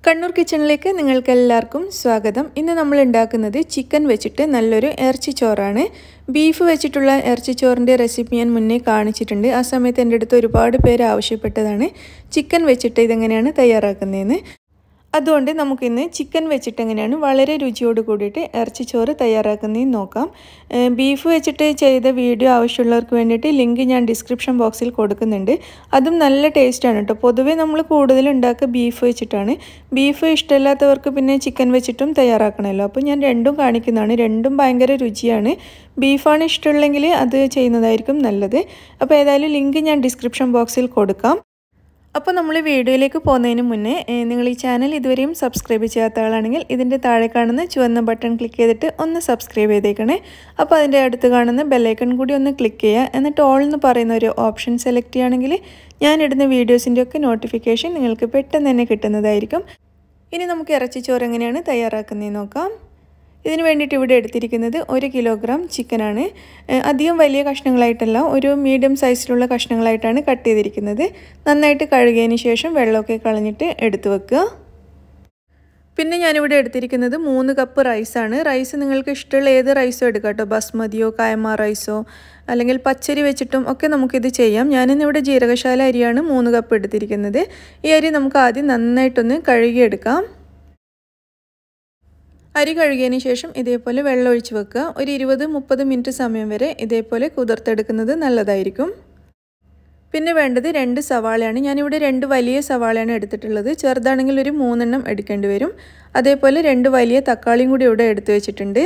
കണ്ണൂർ കിച്ചണിലേക്ക് നിങ്ങൾക്ക് എല്ലാവർക്കും സ്വാഗതം ഇന്ന് നമ്മൾ ഉണ്ടാക്കുന്നത് ചിക്കൻ വെച്ചിട്ട് നല്ലൊരു ഇറച്ചിച്ചോറാണ് ബീഫ് വെച്ചിട്ടുള്ള ഇറച്ചിച്ചോറിൻ്റെ റെസിപ്പി ഞാൻ മുന്നേ കാണിച്ചിട്ടുണ്ട് ആ സമയത്ത് എൻ്റെ അടുത്ത് ഒരുപാട് പേര് ആവശ്യപ്പെട്ടതാണ് ചിക്കൻ വെച്ചിട്ട് ഇതെങ്ങനെയാണ് തയ്യാറാക്കുന്നതെന്ന് അതുകൊണ്ട് നമുക്കിന്ന് ചിക്കൻ വെച്ചിട്ട് എങ്ങനെയാണ് വളരെ രുചിയോട് കൂടിയിട്ട് ഇറച്ചിച്ചോറ് തയ്യാറാക്കുന്നതെന്ന് നോക്കാം ബീഫ് വെച്ചിട്ട് ചെയ്ത വീഡിയോ ആവശ്യമുള്ളവർക്ക് വേണ്ടിയിട്ട് ലിങ്ക് ഞാൻ ഡിസ്ക്രിപ്ഷൻ ബോക്സിൽ കൊടുക്കുന്നുണ്ട് അതും നല്ല ടേസ്റ്റാണ് കേട്ടോ പൊതുവേ നമ്മൾ കൂടുതൽ ഉണ്ടാക്കുക ബീഫ് വെച്ചിട്ടാണ് ബീഫ് ഇഷ്ടമില്ലാത്തവർക്ക് പിന്നെ ചിക്കൻ വെച്ചിട്ടും തയ്യാറാക്കണമല്ലോ അപ്പോൾ ഞാൻ രണ്ടും കാണിക്കുന്നതാണ് രണ്ടും ഭയങ്കര രുചിയാണ് ബീഫാണ് ഇഷ്ടമുള്ളെങ്കിൽ അത് ചെയ്യുന്നതായിരിക്കും നല്ലത് അപ്പോൾ ഏതായാലും ലിങ്ക് ഞാൻ ഡിസ്ക്രിപ്ഷൻ ബോക്സിൽ കൊടുക്കാം അപ്പോൾ നമ്മൾ വീഡിയോയിലേക്ക് പോകുന്നതിന് മുന്നേ നിങ്ങൾ ഈ ചാനൽ ഇതുവരെയും സബ്സ്ക്രൈബ് ചെയ്യാത്ത ആളാണെങ്കിൽ ഇതിൻ്റെ താഴെ കാണുന്ന ചുവന്ന ബട്ടൺ ക്ലിക്ക് ചെയ്തിട്ട് ഒന്ന് സബ്സ്ക്രൈബ് ചെയ്തേക്കണേ അപ്പോൾ അതിൻ്റെ അടുത്ത് കാണുന്ന ബെല്ലൈക്കൺ കൂടി ഒന്ന് ക്ലിക്ക് ചെയ്യുക എന്നിട്ട് ഓൾ എന്ന് പറയുന്ന ഒരു ഓപ്ഷൻ സെലക്ട് ചെയ്യുകയാണെങ്കിൽ ഞാനിടുന്ന വീഡിയോസിൻ്റെ ഒക്കെ നോട്ടിഫിക്കേഷൻ നിങ്ങൾക്ക് പെട്ടെന്ന് തന്നെ കിട്ടുന്നതായിരിക്കും ഇനി നമുക്ക് ഇറച്ചിച്ചോറ് എങ്ങനെയാണ് തയ്യാറാക്കുന്നതെന്ന് നോക്കാം ഇതിന് വേണ്ടിയിട്ട് ഇവിടെ എടുത്തിരിക്കുന്നത് ഒരു കിലോഗ്രാം ചിക്കനാണ് അധികം വലിയ കഷ്ണങ്ങളായിട്ടല്ല ഒരു മീഡിയം സൈസിലുള്ള കഷ്ണങ്ങളായിട്ടാണ് കട്ട് ചെയ്തിരിക്കുന്നത് നന്നായിട്ട് കഴുകിയതിന് ശേഷം വെള്ളമൊക്കെ കളഞ്ഞിട്ട് എടുത്തു വെക്കുക പിന്നെ ഞാനിവിടെ എടുത്തിരിക്കുന്നത് മൂന്ന് കപ്പ് റൈസാണ് റൈസ് നിങ്ങൾക്ക് ഇഷ്ടമുള്ള ഏത് റൈസോ എടുക്കാം കേട്ടോ ബസ്മതിയോ കായമ റൈസോ അല്ലെങ്കിൽ പച്ചരി വെച്ചിട്ടും ഒക്കെ നമുക്കിത് ചെയ്യാം ഞാനിന്നിവിടെ ജീരകശാല അരിയാണ് മൂന്ന് കപ്പ് എടുത്തിരിക്കുന്നത് ഈ അരി നമുക്ക് ആദ്യം നന്നായിട്ടൊന്ന് കഴുകിയെടുക്കാം അരി കഴുകിയതിന് ശേഷം ഇതേപോലെ വെള്ളം ഒഴിച്ച് വെക്കുക ഒരു ഇരുപത് മുപ്പത് മിനിറ്റ് സമയം വരെ ഇതേപോലെ കുതിർത്തെടുക്കുന്നത് നല്ലതായിരിക്കും പിന്നെ വേണ്ടത് രണ്ട് സവാളയാണ് ഞാനിവിടെ രണ്ട് വലിയ സവാളയാണ് എടുത്തിട്ടുള്ളത് ചെറുതാണെങ്കിൽ ഒരു മൂന്നെണ്ണം എടുക്കേണ്ടി വരും അതേപോലെ രണ്ട് വലിയ തക്കാളിയും കൂടി ഇവിടെ എടുത്തു വെച്ചിട്ടുണ്ട്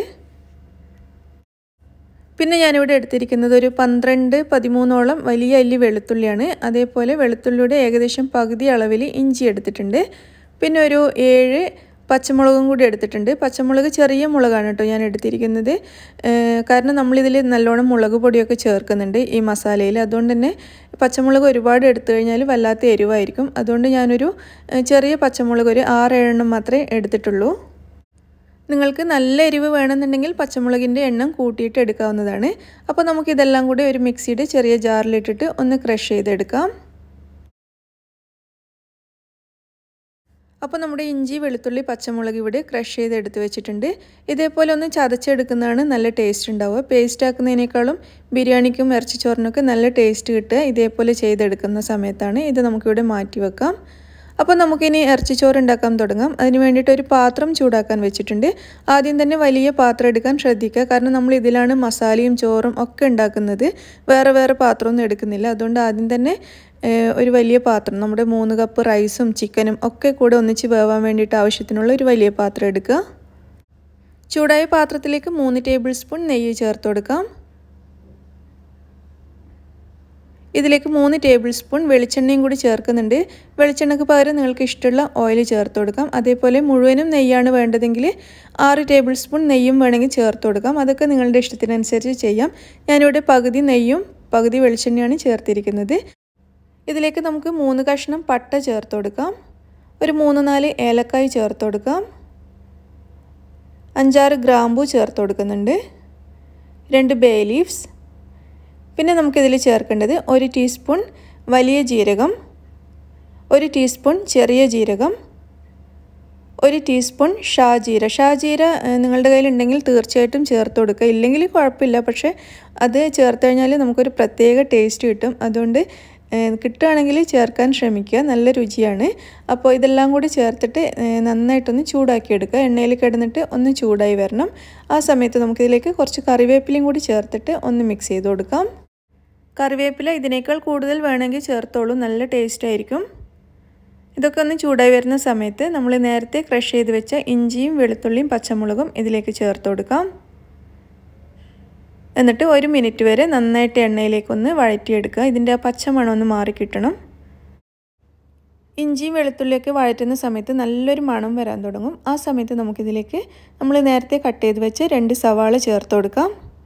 പിന്നെ ഞാനിവിടെ എടുത്തിരിക്കുന്നത് ഒരു പന്ത്രണ്ട് പതിമൂന്നോളം വലിയ അല്ലി വെളുത്തുള്ളിയാണ് അതേപോലെ വെളുത്തുള്ളിയുടെ ഏകദേശം പകുതി അളവിൽ ഇഞ്ചി എടുത്തിട്ടുണ്ട് പിന്നെ ഒരു ഏഴ് പച്ചമുളകും കൂടി എടുത്തിട്ടുണ്ട് പച്ചമുളക് ചെറിയ മുളകാണ് കേട്ടോ ഞാൻ എടുത്തിരിക്കുന്നത് കാരണം നമ്മളിതിൽ നല്ലോണം മുളക് പൊടിയൊക്കെ ചേർക്കുന്നുണ്ട് ഈ മസാലയിൽ അതുകൊണ്ട് തന്നെ പച്ചമുളക് ഒരുപാട് എടുത്തു കഴിഞ്ഞാൽ വല്ലാത്ത എരിവായിരിക്കും അതുകൊണ്ട് ഞാനൊരു ചെറിയ പച്ചമുളക് ഒരു ആറേഴെണ്ണം മാത്രമേ എടുത്തിട്ടുള്ളൂ നിങ്ങൾക്ക് നല്ല എരിവ് വേണമെന്നുണ്ടെങ്കിൽ പച്ചമുളകിൻ്റെ എണ്ണം കൂട്ടിയിട്ട് എടുക്കാവുന്നതാണ് അപ്പോൾ നമുക്കിതെല്ലാം കൂടി ഒരു മിക്സിയുടെ ചെറിയ ജാറിലിട്ടിട്ട് ഒന്ന് ക്രഷ് ചെയ്തെടുക്കാം അപ്പോൾ നമ്മുടെ ഇഞ്ചി വെളുത്തുള്ളി പച്ചമുളക് ഇവിടെ ക്രഷ് ചെയ്ത് എടുത്ത് വെച്ചിട്ടുണ്ട് ഇതേപോലെ ഒന്ന് ചതച്ചെടുക്കുന്നതാണ് നല്ല ടേസ്റ്റ് ഉണ്ടാവുക പേസ്റ്റ് ആക്കുന്നതിനേക്കാളും ബിരിയാണിക്കും ഇറച്ചിച്ചോറിനൊക്കെ നല്ല ടേസ്റ്റ് കിട്ടുക ഇതേപോലെ ചെയ്തെടുക്കുന്ന സമയത്താണ് ഇത് നമുക്കിവിടെ മാറ്റി വെക്കാം അപ്പോൾ നമുക്കിനി ഇറച്ചിച്ചോറ് ഉണ്ടാക്കാൻ തുടങ്ങാം അതിന് വേണ്ടിയിട്ട് ഒരു പാത്രം ചൂടാക്കാൻ വെച്ചിട്ടുണ്ട് ആദ്യം തന്നെ വലിയ പാത്രം എടുക്കാൻ ശ്രദ്ധിക്കുക കാരണം നമ്മൾ ഇതിലാണ് മസാലയും ചോറും ഒക്കെ ഉണ്ടാക്കുന്നത് വേറെ വേറെ പാത്രമൊന്നും എടുക്കുന്നില്ല അതുകൊണ്ട് ആദ്യം തന്നെ ഒരു വലിയ പാത്രം നമ്മുടെ മൂന്ന് കപ്പ് റൈസും ചിക്കനും ഒക്കെ കൂടെ ഒന്നിച്ച് വേവാൻ വേണ്ടിയിട്ട് ആവശ്യത്തിനുള്ള ഒരു വലിയ പാത്രം എടുക്കുക ചൂടായ പാത്രത്തിലേക്ക് മൂന്ന് ടേബിൾ സ്പൂൺ നെയ്യ് ചേർത്ത് കൊടുക്കാം ഇതിലേക്ക് മൂന്ന് ടേബിൾ സ്പൂൺ വെളിച്ചെണ്ണയും കൂടി ചേർക്കുന്നുണ്ട് വെളിച്ചെണ്ണയ്ക്ക് പകരം നിങ്ങൾക്ക് ഇഷ്ടമുള്ള ഓയിൽ ചേർത്ത് കൊടുക്കാം അതേപോലെ മുഴുവനും നെയ്യാണ് വേണ്ടതെങ്കിൽ ആറ് ടേബിൾ സ്പൂൺ നെയ്യും വേണമെങ്കിൽ ചേർത്ത് കൊടുക്കാം അതൊക്കെ നിങ്ങളുടെ ഇഷ്ടത്തിനനുസരിച്ച് ചെയ്യാം ഞാനിവിടെ പകുതി നെയ്യും പകുതി വെളിച്ചെണ്ണയാണ് ചേർത്തിരിക്കുന്നത് ഇതിലേക്ക് നമുക്ക് മൂന്ന് കഷ്ണം പട്ട ചേർത്ത് കൊടുക്കാം ഒരു മൂന്ന് നാല് ഏലക്കായ് ചേർത്ത് കൊടുക്കാം അഞ്ചാറ് ഗ്രാമ്പൂ ചേർത്ത് കൊടുക്കുന്നുണ്ട് രണ്ട് ബേ ലീവ്സ് പിന്നെ നമുക്കിതിൽ ചേർക്കേണ്ടത് ഒരു ടീസ്പൂൺ വലിയ ജീരകം ഒരു ടീസ്പൂൺ ചെറിയ ജീരകം ഒരു ടീസ്പൂൺ ഷാജീര ഷാജീര നിങ്ങളുടെ കയ്യിലുണ്ടെങ്കിൽ തീർച്ചയായിട്ടും ചേർത്ത് കൊടുക്കുക ഇല്ലെങ്കിൽ കുഴപ്പമില്ല പക്ഷേ അത് ചേർത്ത് കഴിഞ്ഞാൽ നമുക്കൊരു പ്രത്യേക ടേസ്റ്റ് കിട്ടും അതുകൊണ്ട് കിട്ടുകയാണെങ്കിൽ ചേർക്കാൻ ശ്രമിക്കുക നല്ല രുചിയാണ് അപ്പോൾ ഇതെല്ലാം കൂടി ചേർത്തിട്ട് നന്നായിട്ടൊന്ന് ചൂടാക്കിയെടുക്കുക എണ്ണയിൽ കിടന്നിട്ട് ഒന്ന് ചൂടായി വരണം ആ സമയത്ത് നമുക്കിതിലേക്ക് കുറച്ച് കറിവേപ്പിലയും കൂടി ചേർത്തിട്ട് ഒന്ന് മിക്സ് ചെയ്ത് കൊടുക്കാം കറിവേപ്പില ഇതിനേക്കാൾ കൂടുതൽ വേണമെങ്കിൽ ചേർത്തോളൂ നല്ല ടേസ്റ്റ് ആയിരിക്കും ഇതൊക്കെ ഒന്ന് ചൂടായി വരുന്ന സമയത്ത് നമ്മൾ നേരത്തെ ക്രഷ് ചെയ്ത് വെച്ച ഇഞ്ചിയും വെളുത്തുള്ളിയും പച്ചമുളകും ഇതിലേക്ക് ചേർത്ത് കൊടുക്കാം എന്നിട്ട് ഒരു മിനിറ്റ് വരെ നന്നായിട്ട് എണ്ണയിലേക്കൊന്ന് വഴറ്റിയെടുക്കുക ഇതിൻ്റെ ആ പച്ചമണം ഒന്ന് മാറിക്കിട്ടണം ഇഞ്ചിയും വെളുത്തുള്ളിയൊക്കെ വഴറ്റുന്ന സമയത്ത് നല്ലൊരു മണം വരാൻ തുടങ്ങും ആ സമയത്ത് നമുക്കിതിലേക്ക് നമ്മൾ നേരത്തെ കട്ട് ചെയ്ത് വെച്ച് രണ്ട് സവാള ചേർത്ത് കൊടുക്കാം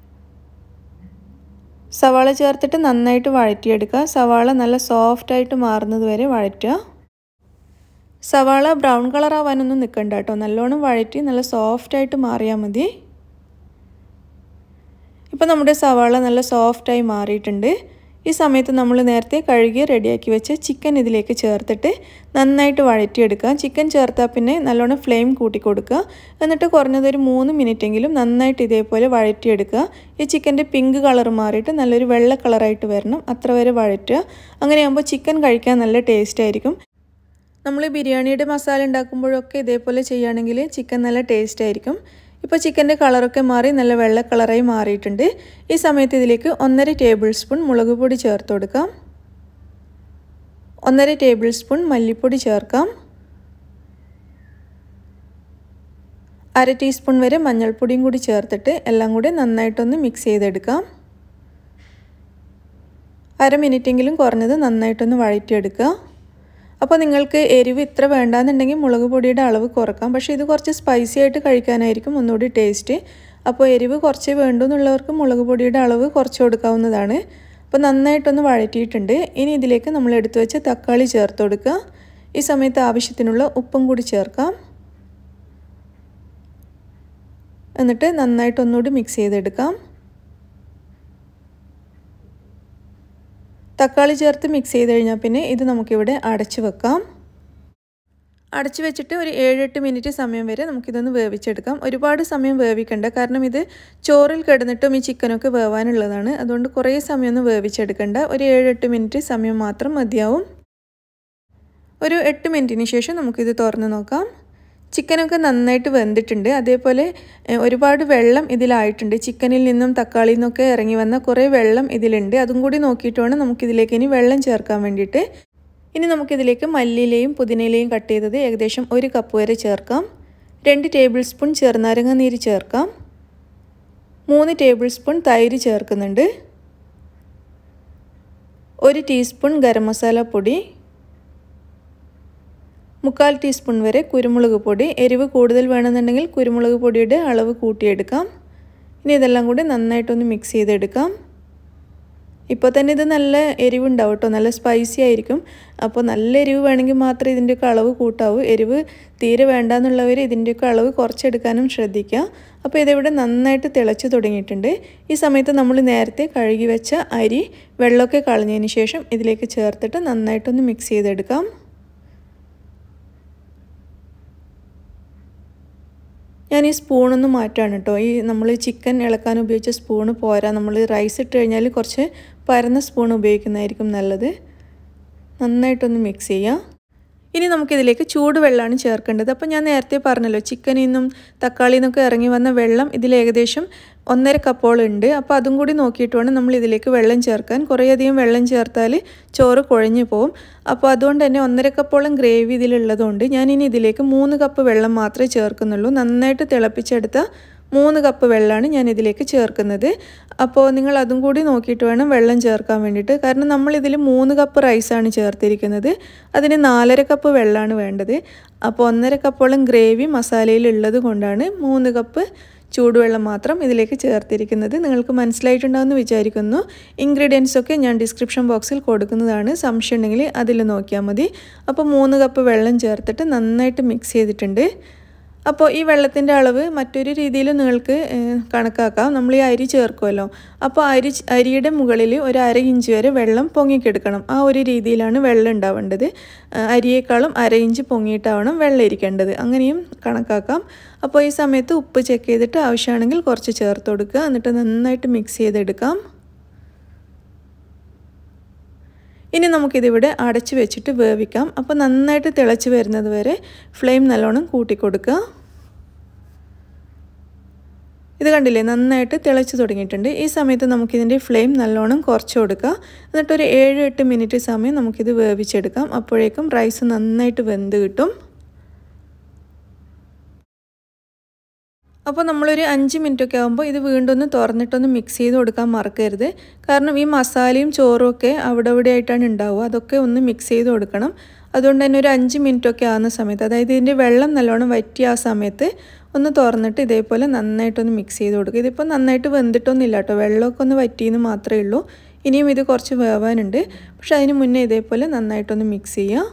സവാള ചേർത്തിട്ട് നന്നായിട്ട് വഴറ്റിയെടുക്കുക സവാള നല്ല സോഫ്റ്റായിട്ട് മാറുന്നത് വരെ വഴറ്റുക സവാള ബ്രൗൺ കളർ ആവാനൊന്നും നിൽക്കണ്ട കേട്ടോ നല്ലോണം വഴറ്റി നല്ല സോഫ്റ്റായിട്ട് മാറിയാൽ മതി ഇപ്പോൾ നമ്മുടെ സവാള നല്ല സോഫ്റ്റായി മാറിയിട്ടുണ്ട് ഈ സമയത്ത് നമ്മൾ നേരത്തെ കഴുകി റെഡിയാക്കി വെച്ച ചിക്കൻ ഇതിലേക്ക് ചേർത്തിട്ട് നന്നായിട്ട് വഴറ്റിയെടുക്കുക ചിക്കൻ ചേർത്താൽ പിന്നെ നല്ലോണം ഫ്ലെയിം കൂട്ടി കൊടുക്കുക എന്നിട്ട് കുറഞ്ഞതൊരു മൂന്ന് മിനിറ്റെങ്കിലും നന്നായിട്ട് ഇതേപോലെ വഴറ്റിയെടുക്കുക ഈ ചിക്കൻ്റെ പിങ്ക് കളർ മാറിയിട്ട് നല്ലൊരു വെള്ള കളറായിട്ട് വരണം അത്ര വരെ വഴറ്റുക അങ്ങനെയാകുമ്പോൾ ചിക്കൻ കഴിക്കാൻ നല്ല ടേസ്റ്റ് ആയിരിക്കും നമ്മൾ ബിരിയാണിയുടെ മസാല ഉണ്ടാക്കുമ്പോഴൊക്കെ ഇതേപോലെ ചെയ്യുകയാണെങ്കിൽ ചിക്കൻ നല്ല ടേസ്റ്റ് ആയിരിക്കും ഇപ്പോൾ ചിക്കൻ്റെ കളറൊക്കെ മാറി നല്ല വെള്ള കളറായി മാറിയിട്ടുണ്ട് ഈ സമയത്ത് ഇതിലേക്ക് ഒന്നര ടേബിൾ സ്പൂൺ മുളക് പൊടി ചേർത്ത് കൊടുക്കാം ഒന്നര ടേബിൾ സ്പൂൺ മല്ലിപ്പൊടി ചേർക്കാം അര ടീസ്പൂൺ വരെ മഞ്ഞൾപ്പൊടിയും കൂടി ചേർത്തിട്ട് എല്ലാം കൂടി നന്നായിട്ടൊന്ന് മിക്സ് ചെയ്തെടുക്കാം അര മിനിറ്റെങ്കിലും കുറഞ്ഞത് നന്നായിട്ടൊന്ന് വഴറ്റിയെടുക്കുക അപ്പോൾ നിങ്ങൾക്ക് എരിവ് ഇത്ര വേണ്ടാന്നുണ്ടെങ്കിൽ മുളക് പൊടിയുടെ അളവ് കുറക്കാം പക്ഷേ ഇത് കുറച്ച് സ്പൈസി ആയിട്ട് കഴിക്കാനായിരിക്കും ഒന്നുകൂടി ടേസ്റ്റ് അപ്പോൾ എരിവ് കുറച്ച് വേണ്ടുന്നുള്ളവർക്ക് മുളക് പൊടിയുടെ അളവ് കുറച്ച് കൊടുക്കാവുന്നതാണ് അപ്പോൾ നന്നായിട്ടൊന്ന് വഴറ്റിയിട്ടുണ്ട് ഇനി ഇതിലേക്ക് നമ്മൾ എടുത്തു വെച്ച തക്കാളി ചേർത്ത് കൊടുക്കുക ഈ സമയത്ത് ആവശ്യത്തിനുള്ള ഉപ്പും കൂടി ചേർക്കാം എന്നിട്ട് നന്നായിട്ടൊന്നുകൂടി മിക്സ് ചെയ്തെടുക്കാം തക്കാളി ചേർത്ത് മിക്സ് ചെയ്ത് കഴിഞ്ഞാൽ പിന്നെ ഇത് നമുക്കിവിടെ അടച്ചു വെക്കാം അടച്ചു വെച്ചിട്ട് ഒരു ഏഴെട്ട് മിനിറ്റ് സമയം വരെ നമുക്കിതൊന്ന് വേവിച്ചെടുക്കാം ഒരുപാട് സമയം വേവിക്കണ്ട കാരണം ഇത് ചോറിൽ കിടന്നിട്ടും ഈ ചിക്കനൊക്കെ വേവാനുള്ളതാണ് അതുകൊണ്ട് കുറേ സമയമൊന്നും വേവിച്ചെടുക്കണ്ട ഒരു ഏഴെട്ട് മിനിറ്റ് സമയം മാത്രം മതിയാവും ഒരു എട്ട് മിനിറ്റിന് ശേഷം നമുക്കിത് തുറന്ന് നോക്കാം ചിക്കനൊക്കെ നന്നായിട്ട് വെന്തിട്ടുണ്ട് അതേപോലെ ഒരുപാട് വെള്ളം ഇതിലായിട്ടുണ്ട് ചിക്കനിൽ നിന്നും തക്കാളിയിൽ നിന്നൊക്കെ ഇറങ്ങി വന്ന കുറേ വെള്ളം ഇതിലുണ്ട് അതും കൂടി നോക്കിയിട്ട് വേണം നമുക്കിതിലേക്ക് ഇനി വെള്ളം ചേർക്കാൻ വേണ്ടിയിട്ട് ഇനി നമുക്കിതിലേക്ക് മല്ലിയിലയും പുതിനയിലയും കട്ട് ചെയ്തത് ഏകദേശം ഒരു കപ്പ് വരെ ചേർക്കാം രണ്ട് ടേബിൾ സ്പൂൺ ചെറുനാരങ്ങ നീര് ചേർക്കാം മൂന്ന് ടേബിൾ സ്പൂൺ തൈര് ചേർക്കുന്നുണ്ട് ഒരു ടീസ്പൂൺ ഗരം മസാല പൊടി മുക്കാൽ ടീസ്പൂൺ വരെ കുരുമുളക് പൊടി എരിവ് കൂടുതൽ വേണമെന്നുണ്ടെങ്കിൽ കുരുമുളക് പൊടിയുടെ അളവ് കൂട്ടിയെടുക്കാം ഇനി ഇതെല്ലാം കൂടി നന്നായിട്ടൊന്ന് മിക്സ് ചെയ്തെടുക്കാം ഇപ്പോൾ തന്നെ ഇത് നല്ല എരിവുണ്ടാവും കേട്ടോ നല്ല സ്പൈസി ആയിരിക്കും അപ്പോൾ നല്ല എരിവ് വേണമെങ്കിൽ മാത്രമേ ഇതിൻ്റെയൊക്കെ അളവ് കൂട്ടാവൂ എരിവ് തീരെ വേണ്ടാന്നുള്ളവർ ഇതിൻ്റെയൊക്കെ അളവ് കുറച്ചെടുക്കാനും ശ്രദ്ധിക്കുക അപ്പോൾ ഇതിവിടെ നന്നായിട്ട് തിളച്ച് തുടങ്ങിയിട്ടുണ്ട് ഈ സമയത്ത് നമ്മൾ നേരത്തെ കഴുകി വെച്ച അരി വെള്ളമൊക്കെ കളഞ്ഞതിന് ശേഷം ഇതിലേക്ക് ചേർത്തിട്ട് നന്നായിട്ടൊന്ന് മിക്സ് ചെയ്തെടുക്കാം ഞാൻ ഈ സ്പൂണൊന്ന് മാറ്റാണ് കേട്ടോ ഈ നമ്മൾ ചിക്കൻ ഇളക്കാൻ ഉപയോഗിച്ച സ്പൂണ് പോരാ നമ്മൾ റൈസ് ഇട്ട് കഴിഞ്ഞാൽ കുറച്ച് പരന്ന സ്പൂൺ ഉപയോഗിക്കുന്നതായിരിക്കും നല്ലത് നന്നായിട്ടൊന്ന് മിക്സ് ചെയ്യാം ഇനി നമുക്കിതിലേക്ക് ചൂടുവെള്ളമാണ് ചേർക്കേണ്ടത് അപ്പോൾ ഞാൻ നേരത്തെ പറഞ്ഞല്ലോ ചിക്കനിൽ നിന്നും തക്കാളിയിൽ നിന്നൊക്കെ ഇറങ്ങി വന്ന വെള്ളം ഇതിൽ ഏകദേശം ഒന്നര കപ്പോളം ഉണ്ട് അപ്പോൾ അതും കൂടി നോക്കിയിട്ട് വേണം നമ്മൾ ഇതിലേക്ക് വെള്ളം ചേർക്കാൻ കുറേയധികം വെള്ളം ചേർത്താൽ ചോറ് കുഴഞ്ഞു പോകും അപ്പോൾ അതുകൊണ്ട് തന്നെ ഒന്നര കപ്പോളം ഗ്രേവി ഇതിലുള്ളതുകൊണ്ട് ഞാനിനി ഇതിലേക്ക് മൂന്ന് കപ്പ് വെള്ളം മാത്രമേ ചേർക്കുന്നുള്ളൂ നന്നായിട്ട് തിളപ്പിച്ചെടുത്ത മൂന്ന് കപ്പ് വെള്ളമാണ് ഞാൻ ഇതിലേക്ക് ചേർക്കുന്നത് അപ്പോൾ നിങ്ങൾ അതും കൂടി നോക്കിയിട്ട് വേണം വെള്ളം ചേർക്കാൻ വേണ്ടിയിട്ട് കാരണം നമ്മൾ ഇതിൽ മൂന്ന് കപ്പ് റൈസാണ് ചേർത്തിരിക്കുന്നത് അതിന് നാലര കപ്പ് വെള്ളമാണ് വേണ്ടത് അപ്പോൾ ഒന്നര കപ്പോളം ഗ്രേവി മസാലയിൽ ഉള്ളത് കൊണ്ടാണ് മൂന്ന് കപ്പ് ചൂടുവെള്ളം മാത്രം ഇതിലേക്ക് ചേർത്തിരിക്കുന്നത് നിങ്ങൾക്ക് മനസ്സിലായിട്ടുണ്ടാവുമെന്ന് വിചാരിക്കുന്നു ഇൻഗ്രീഡിയൻസ് ഒക്കെ ഞാൻ ഡിസ്ക്രിപ്ഷൻ ബോക്സിൽ കൊടുക്കുന്നതാണ് സംശയം ഉണ്ടെങ്കിൽ അതിൽ നോക്കിയാൽ മതി അപ്പോൾ മൂന്ന് കപ്പ് വെള്ളം ചേർത്തിട്ട് നന്നായിട്ട് മിക്സ് ചെയ്തിട്ടുണ്ട് അപ്പോൾ ഈ വെള്ളത്തിൻ്റെ അളവ് മറ്റൊരു രീതിയിൽ നിങ്ങൾക്ക് കണക്കാക്കാം നമ്മൾ ഈ അരി ചേർക്കുമല്ലോ അപ്പോൾ അരി അരിയുടെ മുകളിൽ ഒരു അര ഇഞ്ച് വരെ വെള്ളം പൊങ്ങിക്കെടുക്കണം ആ ഒരു രീതിയിലാണ് വെള്ളം ഉണ്ടാവേണ്ടത് അരിയേക്കാളും അര ഇഞ്ച് പൊങ്ങിയിട്ടാവണം വെള്ളം ഇരിക്കേണ്ടത് അങ്ങനെയും കണക്കാക്കാം അപ്പോൾ ഈ സമയത്ത് ഉപ്പ് ചെക്ക് ചെയ്തിട്ട് ആവശ്യമാണെങ്കിൽ കുറച്ച് ചേർത്ത് കൊടുക്കുക എന്നിട്ട് നന്നായിട്ട് മിക്സ് ചെയ്തെടുക്കാം ഇനി നമുക്കിതിവിടെ അടച്ച് വെച്ചിട്ട് വേവിക്കാം അപ്പോൾ നന്നായിട്ട് തിളച്ച് വരുന്നത് വരെ ഫ്ലെയിം നല്ലോണം കൂട്ടിക്കൊടുക്കുക ഇത് കണ്ടില്ലേ നന്നായിട്ട് തിളച്ച് തുടങ്ങിയിട്ടുണ്ട് ഈ സമയത്ത് നമുക്കിതിൻ്റെ ഫ്ലെയിം നല്ലോണം കുറച്ച് കൊടുക്കുക എന്നിട്ടൊരു ഏഴ് എട്ട് മിനിറ്റ് സമയം നമുക്കിത് വേവിച്ചെടുക്കാം അപ്പോഴേക്കും റൈസ് നന്നായിട്ട് വെന്ത് കിട്ടും അപ്പോൾ നമ്മളൊരു അഞ്ച് മിനിറ്റൊക്കെ ആകുമ്പോൾ ഇത് വീണ്ടും ഒന്ന് തുറന്നിട്ടൊന്ന് മിക്സ് ചെയ്ത് കൊടുക്കാൻ മറക്കരുത് കാരണം ഈ മസാലയും ചോറും ഒക്കെ അവിടെ ഇവിടെ ആയിട്ടാണ് ഉണ്ടാവുക അതൊക്കെ ഒന്ന് മിക്സ് ചെയ്ത് കൊടുക്കണം അതുകൊണ്ട് തന്നെ ഒരു അഞ്ച് മിനിറ്റൊക്കെ ആകുന്ന സമയത്ത് അതായത് ഇതിൻ്റെ വെള്ളം നല്ലോണം വറ്റിയ ആ സമയത്ത് ഒന്ന് തുറന്നിട്ട് ഇതേപോലെ നന്നായിട്ടൊന്ന് മിക്സ് ചെയ്ത് കൊടുക്കുക ഇതിപ്പോൾ നന്നായിട്ട് വെന്തിട്ടൊന്നുമില്ല കേട്ടോ വെള്ളമൊക്കെ ഒന്ന് വറ്റിയെന്ന് മാത്രമേ ഉള്ളൂ ഇനിയും ഇത് കുറച്ച് വേവാനുണ്ട് പക്ഷെ അതിന് മുന്നേ ഇതേപോലെ നന്നായിട്ടൊന്ന് മിക്സ് ചെയ്യുക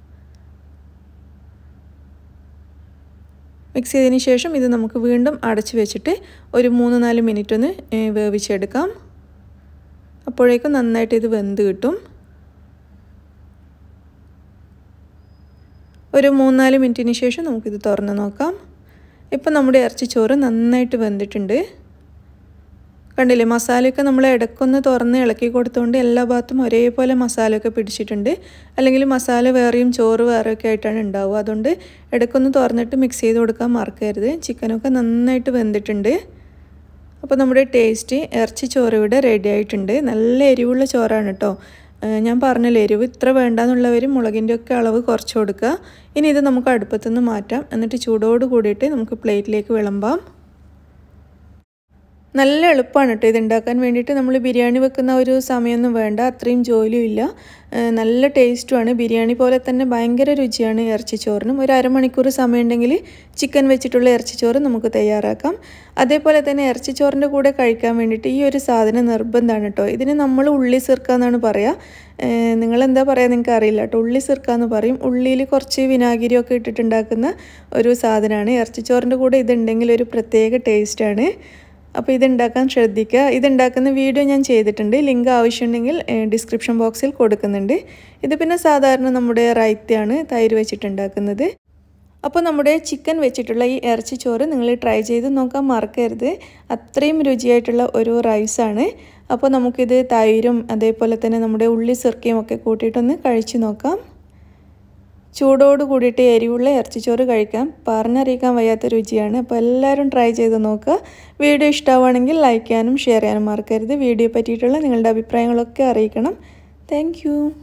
മിക്സ് ചെയ്തതിന് ശേഷം ഇത് നമുക്ക് വീണ്ടും അടച്ച് വെച്ചിട്ട് ഒരു മൂന്ന് നാല് മിനിറ്റ് ഒന്ന് വേവിച്ചെടുക്കാം അപ്പോഴേക്കും നന്നായിട്ട് ഇത് വെന്ത് കിട്ടും ഒരു മൂന്നാല് മിനിറ്റിന് ശേഷം നമുക്കിത് തുറന്ന് നോക്കാം ഇപ്പം നമ്മുടെ ഇറച്ചിച്ചോറ് നന്നായിട്ട് വെന്തിട്ടുണ്ട് കണ്ടില്ലേ മസാലയൊക്കെ നമ്മൾ ഇടയ്ക്കൊന്ന് തുറന്ന് ഇളക്കി കൊടുത്തുകൊണ്ട് എല്ലാ ഭാഗത്തും ഒരേപോലെ മസാലയൊക്കെ പിടിച്ചിട്ടുണ്ട് അല്ലെങ്കിൽ മസാല വേറെയും ചോറ് വേറെയൊക്കെ ആയിട്ടാണ് ഉണ്ടാവുക അതുകൊണ്ട് ഇടയ്ക്കൊന്ന് തുറന്നിട്ട് മിക്സ് ചെയ്ത് കൊടുക്കാൻ മറക്കരുത് ചിക്കനൊക്കെ നന്നായിട്ട് വെന്തിട്ടുണ്ട് അപ്പോൾ നമ്മുടെ ടേസ്റ്റ് ഇറച്ചി ചോറ് ഇവിടെ റെഡി ആയിട്ടുണ്ട് നല്ല എരിവുള്ള ചോറാണ് കേട്ടോ ഞാൻ പറഞ്ഞല്ലോ എരിവ് ഇത്ര വേണ്ടാന്നുള്ളവർ മുളകിൻ്റെ ഒക്കെ അളവ് കുറച്ച് കൊടുക്കുക ഇനി ഇത് നമുക്ക് അടുപ്പത്തുനിന്ന് മാറ്റാം എന്നിട്ട് ചൂടോട് കൂടിയിട്ട് നമുക്ക് പ്ലേറ്റിലേക്ക് വിളമ്പാം നല്ല എളുപ്പമാണ് കേട്ടോ ഇത് ഉണ്ടാക്കാൻ വേണ്ടിയിട്ട് നമ്മൾ ബിരിയാണി വെക്കുന്ന ഒരു സമയമൊന്നും വേണ്ട അത്രയും ജോലിയും ഇല്ല നല്ല ടേസ്റ്റുമാണ് ബിരിയാണി പോലെ തന്നെ ഭയങ്കര രുചിയാണ് ഇറച്ചിച്ചോറിനും ഒരു അരമണിക്കൂർ സമയമുണ്ടെങ്കിൽ ചിക്കൻ വെച്ചിട്ടുള്ള ഇറച്ചിച്ചോറ് നമുക്ക് തയ്യാറാക്കാം അതേപോലെ തന്നെ ഇറച്ചിച്ചോറിൻ്റെ കൂടെ കഴിക്കാൻ വേണ്ടിയിട്ട് ഈ ഒരു സാധനം നിർബന്ധമാണ് കേട്ടോ ഇതിന് നമ്മൾ ഉള്ളി സിർക്ക എന്നാണ് പറയുക നിങ്ങളെന്താ പറയുക നിങ്ങൾക്ക് അറിയില്ല കേട്ടോ ഉള്ളി സിർക്ക എന്ന് പറയും ഉള്ളിയിൽ കുറച്ച് വിനാഗിരിയൊക്കെ ഇട്ടിട്ടുണ്ടാക്കുന്ന ഒരു സാധനമാണ് ഇറച്ചിച്ചോറിൻ്റെ കൂടെ ഇതുണ്ടെങ്കിൽ ഒരു പ്രത്യേക ടേസ്റ്റാണ് അപ്പോൾ ഇതുണ്ടാക്കാൻ ശ്രദ്ധിക്കുക ഇതുണ്ടാക്കുന്ന വീഡിയോ ഞാൻ ചെയ്തിട്ടുണ്ട് ലിങ്ക് ആവശ്യമുണ്ടെങ്കിൽ ഡിസ്ക്രിപ്ഷൻ ബോക്സിൽ കൊടുക്കുന്നുണ്ട് ഇത് പിന്നെ സാധാരണ നമ്മുടെ റൈത്തയാണ് തൈര് വെച്ചിട്ടുണ്ടാക്കുന്നത് അപ്പോൾ നമ്മുടെ ചിക്കൻ വെച്ചിട്ടുള്ള ഈ ഇറച്ചി ചോറ് നിങ്ങൾ ട്രൈ ചെയ്ത് നോക്കാൻ മറക്കരുത് അത്രയും രുചിയായിട്ടുള്ള ഒരു റൈസാണ് അപ്പോൾ നമുക്കിത് തൈരും അതേപോലെ തന്നെ നമ്മുടെ ഉള്ളി സിർക്കയും ഒക്കെ കൂട്ടിയിട്ടൊന്ന് കഴിച്ചു നോക്കാം ചൂടോട് കൂടിയിട്ട് എരിവുള്ള ഇറച്ചിച്ചോറ് കഴിക്കാം പറഞ്ഞറിയിക്കാൻ വയ്യാത്ത രുചിയാണ് അപ്പോൾ എല്ലാവരും ട്രൈ ചെയ്ത് നോക്കുക വീഡിയോ ഇഷ്ടമാവുകയാണെങ്കിൽ ലൈക്ക് ചെയ്യാനും ഷെയർ ചെയ്യാനും മറക്കരുത് വീഡിയോ പറ്റിയിട്ടുള്ള നിങ്ങളുടെ അഭിപ്രായങ്ങളൊക്കെ അറിയിക്കണം താങ്ക്